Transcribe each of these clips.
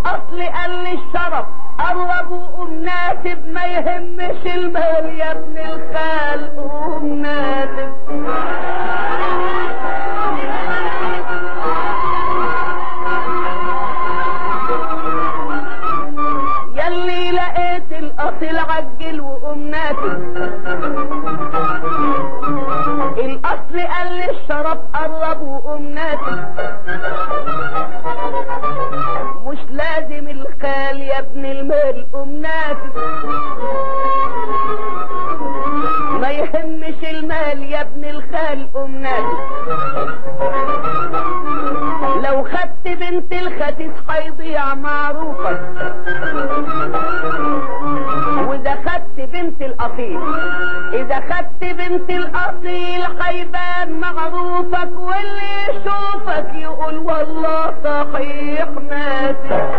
الاصل قال لي الشرف قرب وقوم ناسب ما يهمش المال يا ابن الخال قوم ناسب يلي لقيت الاصل عجل وقوم ناسب الاصل قال لي الشرف قرب وقوم ناسب مش لازم الخال يا ابن المال قوم ناسب ما يهمش المال يا ابن الخال قوم ناسب لو خدت بنت الختيس هيضيع معروفك واذا خدت بنت الاصيل اذا خدت بنت الاصيل هيبان معروفك واللي يشوفك يقول والله صحيح ناسي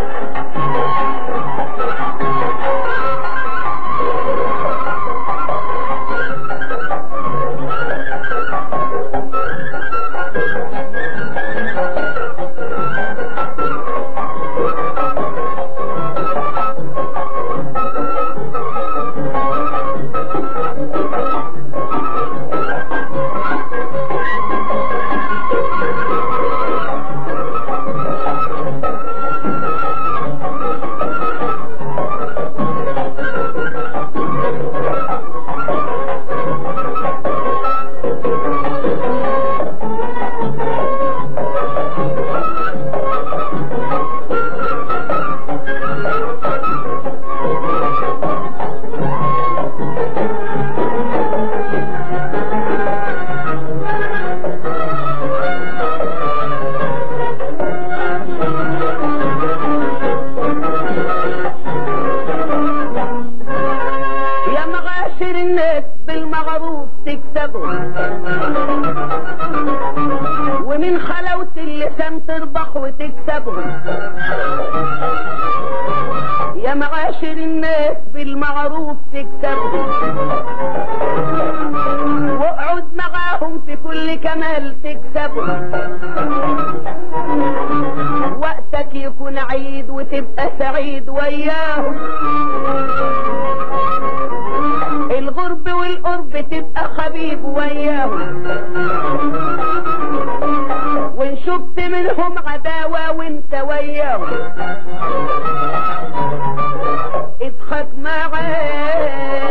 يا مغاشر الناس بالمعروف تكسبهم ومن خلوة اللسان تربح وتكسبهم يا معاشر الناس بالمعروف تكسبهم واقعد معاهم في كل كمال تكسبهم وقتك يكون عيد وتبقى سعيد وياهم الغرب والقرب تبقى حبيب وياهم وان شفت منهم عداوة وانت وياهم اضحك معاه